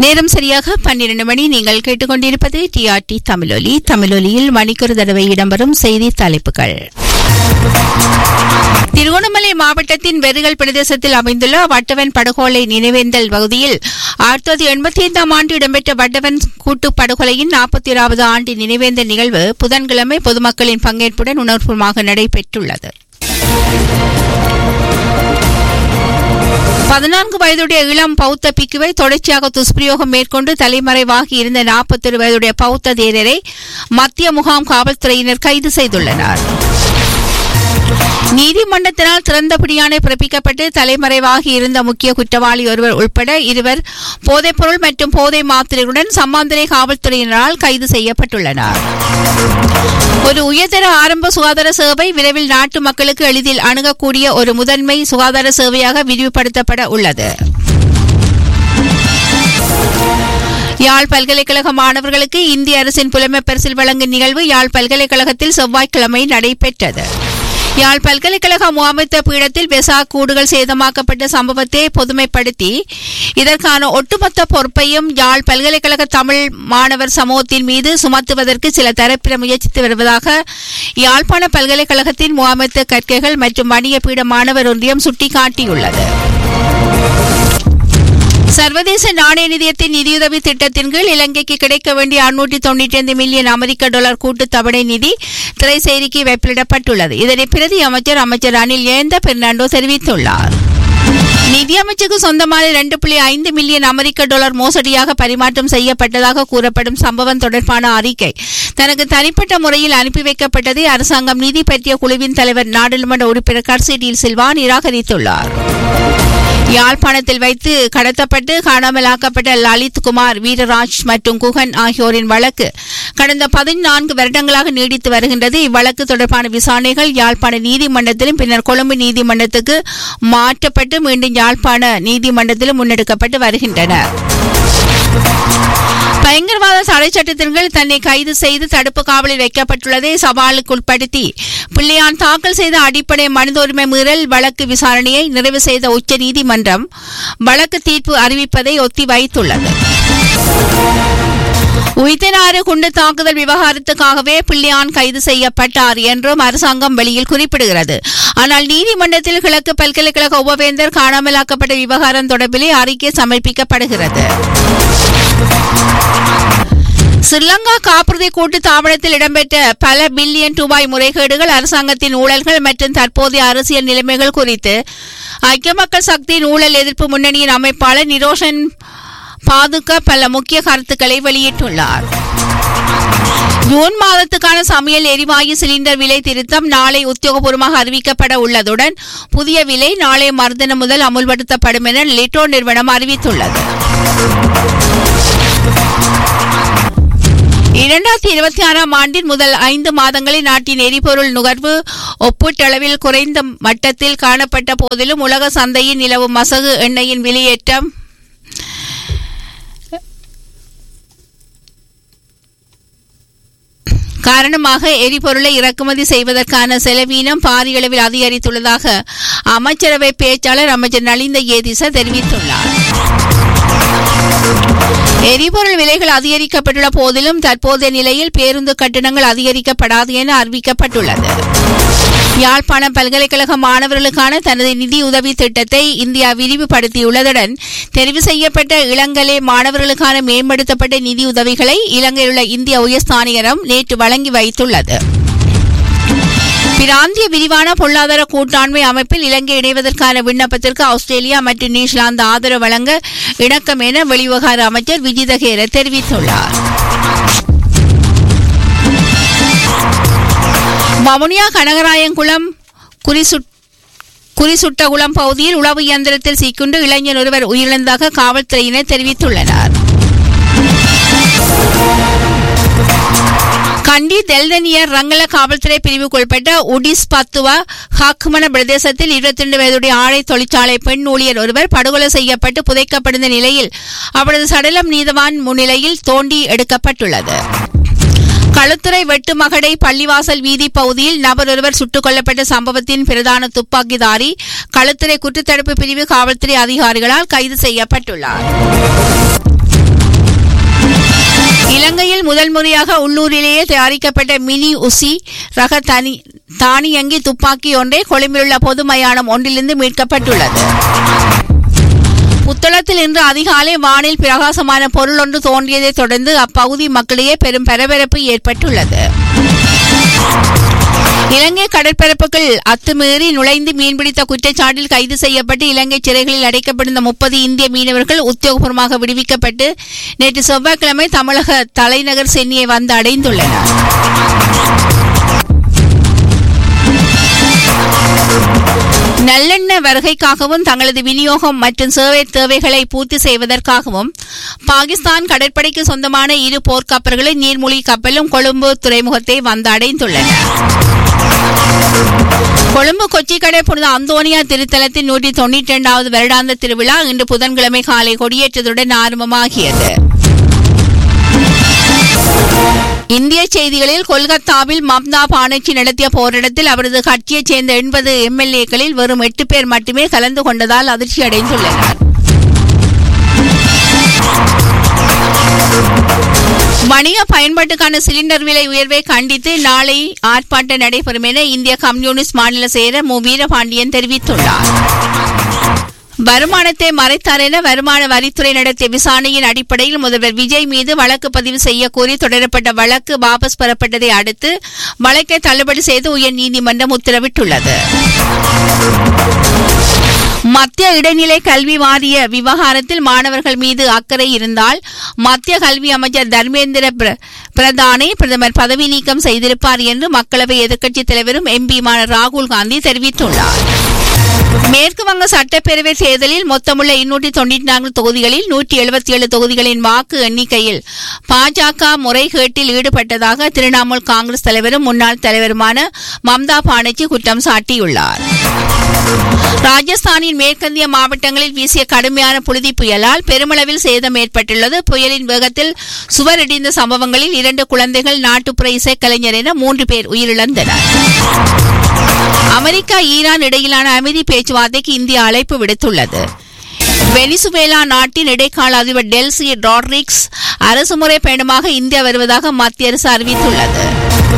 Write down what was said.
நேரம் சரியாக பன்னிரண்டு மணி நீங்கள் கேட்டுக்கொண்டிருப்பது டிஆர்டி தமிழொலி தமிழொலியில் மணிக்கொரு தடவை இடம்பெறும் செய்தி தலைப்புகள் திருகோணமலை மாவட்டத்தின் வெறுகல் பிரதேசத்தில் அமைந்துள்ள வட்டவன் படுகொலை நினைவேந்தல் பகுதியில் ஆயிரத்தி தொள்ளாயிரத்தி எண்பத்தி ஐந்தாம் ஆண்டு இடம்பெற்ற வட்டவன் கூட்டு படுகொலையின் நாற்பத்தி ஓராவது ஆண்டு நினைவேந்தல் நிகழ்வு புதன்கிழமை பொதுமக்களின் பங்கேற்புடன் உணர்வுமாக நடைபெற்றுள்ளது பதினான்கு வயதுடைய இளம் பௌத்த பிக்குவை தொடர்ச்சியாக துஷ்பிரயோகம் மேற்கொண்டு தலைமறைவாகி இருந்த நாற்பத்தொரு வயதுடைய பௌத்த தேரரை மத்திய முகாம் காவல்துறையினர் கைது செய்துள்ளனர் நீதிமன்றத்தினால் திறந்த பிடியாணை பிறப்பிக்கப்பட்டு தலைமறைவாகி இருந்த முக்கிய குற்றவாளி ஒருவர் உட்பட இருவர் போதைப்பொருள் மற்றும் போதை மாத்திரைகளுடன் சம்மாந்திரை காவல்துறையினரால் கைது செய்யப்பட்டுள்ளனர் ஒரு உயர்தர ஆரம்ப சுகாதார சேவை விரைவில் நாட்டு மக்களுக்கு எளிதில் அணுகக்கூடிய ஒரு முதன்மை சுகாதார சேவையாக விரிவுபடுத்தப்பட உள்ளது யாழ் பல்கலைக்கழக மாணவர்களுக்கு இந்திய அரசின் புலமை பரிசில் வழங்கும் நிகழ்வு யாழ் பல்கலைக்கழகத்தில் செவ்வாய்க்கிழமை நடைபெற்றது யாழ் பல்கலைக்கழக முகாமித்த பீடத்தில் வெசா கூடுகள் சேதமாக்கப்பட்ட சம்பவத்தை பொதுமைப்படுத்தி இதற்கான ஒட்டுமொத்த பொறுப்பையும் யாழ் பல்கலைக்கழக தமிழ் மாணவர் சமூகத்தின் மீது சுமத்துவதற்கு சில தரப்பினர் முயற்சித்து வருவதாக யாழ்ப்பாண பல்கலைக்கழகத்தின் முகாமித்த கற்கைகள் மற்றும் வணிக பீட மாணவர் ஒன்றியம் சுட்டிக்காட்டியுள்ளது சர்வதேச நாணய நிதியத்தின் நிதியுதவி திட்டத்தின் கீழ் இலங்கைக்கு கிடைக்க வேண்டிய அறுநூற்றி தொண்ணூற்றி ஐந்து மில்லியன் அமெரிக்க டாலர் கூட்டு தவணை நிதி திரைசேரிக்கு வெப்பிலிடப்பட்டுள்ளது இதனை பிரதி அமைச்சர் அமைச்சர் அனில் ஏந்த பெர்னாண்டோ தெரிவித்துள்ளார் நிதியமைச்சுக்கு சொந்தமான இரண்டு புள்ளி ஐந்து மில்லியன் அமெரிக்க டாலர் மோசடியாக பரிமாற்றம் செய்யப்பட்டதாக கூறப்படும் சம்பவம் தொடர்பான அறிக்கை தனக்கு தனிப்பட்ட முறையில் அனுப்பி வைக்கப்பட்டதை அரசாங்கம் நீதி பற்றிய குழுவின் தலைவர் நாடாளுமன்ற உறுப்பினர் கர்சிடியில் சில்வா நிராகரித்துள்ளார் யாழ்ப்பாணத்தில் வைத்து கடத்தப்பட்டு காணாமலாக்கப்பட்ட லலித் குமார் வீரராஜ் மற்றும் குகன் ஆகியோரின் வழக்கு கடந்த பதினான்கு வருடங்களாக நீடித்து வருகின்றது இவ்வழக்கு தொடர்பான விசாரணைகள் யாழ்ப்பாண நீதிமன்றத்திலும் பின்னர் கொழும்பு நீதிமன்றத்துக்கு மாற்றப்பட்டு மீண்டும் யாழ்ப்பாண நீதிமன்றத்திலும் முன்னெடுக்கப்பட்டு வருகின்றன பயங்கரவாத தடை சட்டத்தின் கீழ் தன்னை கைது செய்து தடுப்பு காவலில் வைக்கப்பட்டுள்ளதை சவாலுக்குட்படுத்தி பிள்ளையான் தாக்கல் செய்த அடிப்படை மனித உரிமை மீறல் வழக்கு விசாரணையை நிறைவு செய்த உச்ச நீதிமன்றம் வழக்கு தீர்ப்பு அறிவிப்பதை ஒத்தி வைத்துள்ளது உயிர்த்தனாறு குண்டு தாக்குதல் விவகாரத்துக்காகவே பிள்ளையான் கைது செய்யப்பட்டார் என்றும் அரசாங்கம் வெளியில் குறிப்பிடுகிறது ஆனால் நீதிமன்றத்தில் கிழக்கு பல்கலைக்கழக உபவேந்தர் காணாமலாக்கப்பட்ட விவகாரம் தொடர்பிலே அறிக்கை சமர்ப்பிக்கப்படுகிறது ஸ்ரீலங்கா காப்புறுதி கூட்டு தாவளத்தில் இடம்பெற்ற பல பில்லியன் ரூபாய் முறைகேடுகள் அரசாங்கத்தின் ஊழல்கள் மற்றும் தற்போதைய அரசியல் நிலைமைகள் குறித்து ஐக்கிய மக்கள் சக்தியின் ஊழல் எதிர்ப்பு முன்னணியின் அமைப்பாளர் நிரோஷன் பாதுக பல முக்கிய கருத்துக்களை வெளியிட்டுள்ளார் ஜூன் மாதத்துக்கான சமையல் எரிவாயு சிலிண்டர் விலை திருத்தம் நாளை உத்தியோகபூர்வமாக அறிவிக்கப்பட உள்ளதுடன் புதிய விலை நாளை மறுதினம் முதல் அமுல்படுத்தப்படும் என லிட்டோ நிறுவனம் அறிவித்துள்ளது இரண்டாயிரத்தி இருபத்தி ஆறாம் ஆண்டின் முதல் ஐந்து மாதங்களில் நாட்டின் எரிபொருள் நுகர்வு ஒப்பீட்டளவில் குறைந்த மட்டத்தில் காணப்பட்ட போதிலும் உலக சந்தையில் நிலவும் மசகு எண்ணெயின் வெளியேற்றம் காரணமாக எரிபொருளை இறக்குமதி செய்வதற்கான செலவீனம் பாரிய அளவில் அதிகரித்துள்ளதாக அமைச்சரவை பேச்சாளர் அமைச்சர் நலிந்த ஏதிச தெரிவித்துள்ளார் எரிபொருள் விலைகள் அதிகரிக்கப்பட்டுள்ள போதிலும் தற்போதைய நிலையில் பேருந்து கட்டணங்கள் அதிகரிக்கப்படாது என அறிவிக்கப்பட்டுள்ளது யாழ்ப்பாணம் பல்கலைக்கழக மாணவர்களுக்கான தனது நிதி உதவி திட்டத்தை இந்தியா விரிவுபடுத்தியுள்ளதுடன் தெரிவு செய்யப்பட்ட இளங்கலை மாணவர்களுக்கான மேம்படுத்தப்பட்ட நிதி உதவிகளை இலங்கையில் உள்ள இந்திய உயர்ஸ்தானிகரம் நேற்று வழங்கி வைத்துள்ளது பிராந்திய விரிவான பொருளாதார கூட்டாண்மை அமைப்பில் இலங்கை இணைவதற்கான விண்ணப்பத்திற்கு ஆஸ்திரேலியா மற்றும் நியூசிலாந்து ஆதரவு வழங்க இணக்கம் என வெளிவிவகார அமைச்சர் விஜிதகேர தெரிவித்துள்ளார் வவுனியா கனகராயங்குளம் குறிசுட் குறிசுட்டகுளம் பகுதியில் உளவு இயந்திரத்தில் சிக்குண்டு இளைஞர் ஒருவர் உயிரிழந்ததாக காவல்துறையினர் தெரிவித்துள்ளனர் கண்டி தெல்தனியர் ரங்கல காவல்துறை பிரிவுக்குட்பட்ட உடிஸ் பத்துவா ஹாக்குமன பிரதேசத்தில் இருபத்தி ரெண்டு வயதுடைய ஆடை தொழிற்சாலை பெண் ஊழியர் ஒருவர் படுகொலை செய்யப்பட்டு புதைக்கப்பட்டிருந்த நிலையில் அவரது சடலம் நீதவான் முன்னிலையில் தோண்டி எடுக்கப்பட்டுள்ளது களுத்துறை வெட்டுமகடை பள்ளிவாசல் வீதி பகுதியில் நபர் ஒருவர் சுட்டுக் கொல்லப்பட்ட சம்பவத்தின் பிரதான துப்பாக்கிதாரி களுத்துறை குற்றத்தடுப்பு பிரிவு காவல்துறை அதிகாரிகளால் கைது செய்யப்பட்டுள்ளார் இலங்கையில் முதல் முறையாக உள்ளூரிலேயே தயாரிக்கப்பட்ட மினி உசி ரக தனி தானியங்கி துப்பாக்கி ஒன்றை கொழும்பிலுள்ள பொது மயானம் ஒன்றிலிருந்து மீட்கப்பட்டுள்ளது புத்தளத்தில் இன்று அதிகாலை வானில் பிரகாசமான பொருள் ஒன்று தோன்றியதைத் தொடர்ந்து அப்பகுதி மக்களிடையே பெரும் பரபரப்பு ஏற்பட்டுள்ளது இலங்கை கடற்பரப்புக்குள் அத்துமீறி நுழைந்து மீன்பிடித்த குற்றச்சாட்டில் கைது செய்யப்பட்டு இலங்கை சிறைகளில் அடைக்கப்பட்டிருந்த முப்பது இந்திய மீனவர்கள் உத்தியோகபூர்வமாக விடுவிக்கப்பட்டு நேற்று செவ்வாய்க்கிழமை தமிழக தலைநகர் சென்னியை வந்து அடைந்துள்ளனர் நல்லெண்ண வருகைக்காகவும் தங்களது விநியோகம் மற்றும் சேவை தேவைகளை பூர்த்தி செய்வதற்காகவும் பாகிஸ்தான் கடற்படைக்கு சொந்தமான இரு போர்க்கப்பல்களும் நீர்மூழ்கி கப்பலும் கொழும்பு துறைமுகத்தை வந்து அடைந்துள்ளன கொழும்பு கொச்சிக்கடை புனித அந்தோனியா திருத்தலத்தின் நூற்றி தொண்ணூற்றி இரண்டாவது வருடாந்த திருவிழா இன்று புதன்கிழமை காலை கொடியேற்றத்துடன் ஆரம்பமாகியது இந்திய செய்திகளில் கொல்கத்தாவில் மம்தா பானர்ஜி நடத்திய போராட்டத்தில் அவரது கட்சியைச் சேர்ந்த எண்பது எம்எல்ஏக்களில் வெறும் எட்டு பேர் மட்டுமே கலந்து கொண்டதால் அதிர்ச்சி அடைந்துள்ளனர் வணிக பயன்பாட்டுக்கான சிலிண்டர் விலை உயர்வை கண்டித்து நாளை ஆர்ப்பாட்டம் நடைபெறும் என இந்திய கம்யூனிஸ்ட் மாநில செயலர் மு வீரபாண்டியன் தெரிவித்துள்ளார் வருமானத்தை மறைத்தார் என வருமான வரித்துறை நடத்திய விசாரணையின் அடிப்படையில் முதல்வர் விஜய் மீது வழக்கு பதிவு செய்ய கோரி தொடரப்பட்ட வழக்கு வாபஸ் பெறப்பட்டதை அடுத்து வழக்கை தள்ளுபடி செய்து உயர்நீதிமன்றம் உத்தரவிட்டுள்ளது மத்திய இடைநிலை கல்வி வாரிய விவகாரத்தில் மாணவர்கள் மீது அக்கறை இருந்தால் மத்திய கல்வி அமைச்சர் தர்மேந்திர பிரதானை பிரதமர் பதவி நீக்கம் செய்திருப்பார் என்று மக்களவை எதிர்க்கட்சித் தலைவரும் எம்பியுமான ராகுல் காந்தி தெரிவித்துள்ளார் மேற்கு வங்க சட்டப்பேரவை தேர்தலில் மொத்தமுள்ள இருநூற்றி தொண்ணூற்றி நான்கு தொகுதிகளில் நூற்றி எழுபத்தி ஏழு தொகுதிகளின் வாக்கு எண்ணிக்கையில் பாஜக முறைகேட்டில் ஈடுபட்டதாக திரிணாமுல் காங்கிரஸ் தலைவரும் முன்னாள் தலைவருமான மம்தா பானர்ஜி குற்றம் சாட்டியுள்ளார் ராஜஸ்தானின் மேற்கந்திய மாவட்டங்களில் வீசிய கடுமையான புழுதி புயலால் பெருமளவில் சேதம் ஏற்பட்டுள்ளது புயலின் வேகத்தில் சுவர் இடிந்த சம்பவங்களில் இரண்டு குழந்தைகள் நாட்டுப்புற இசைக்கலைஞர் என மூன்று பேர் உயிரிழந்தனர் அமெரிக்கா ஈரான் இடையிலான அமைதி பேச்சுவார்த்தைக்கு இந்தியா அழைப்பு விடுத்துள்ளது வெனிசுவேலா நாட்டின் இடைக்கால அதிபர் டெல்சி ராட்ரிக்ஸ் அரசுமுறை பயணமாக இந்தியா வருவதாக மத்திய அரசு அறிவித்துள்ளது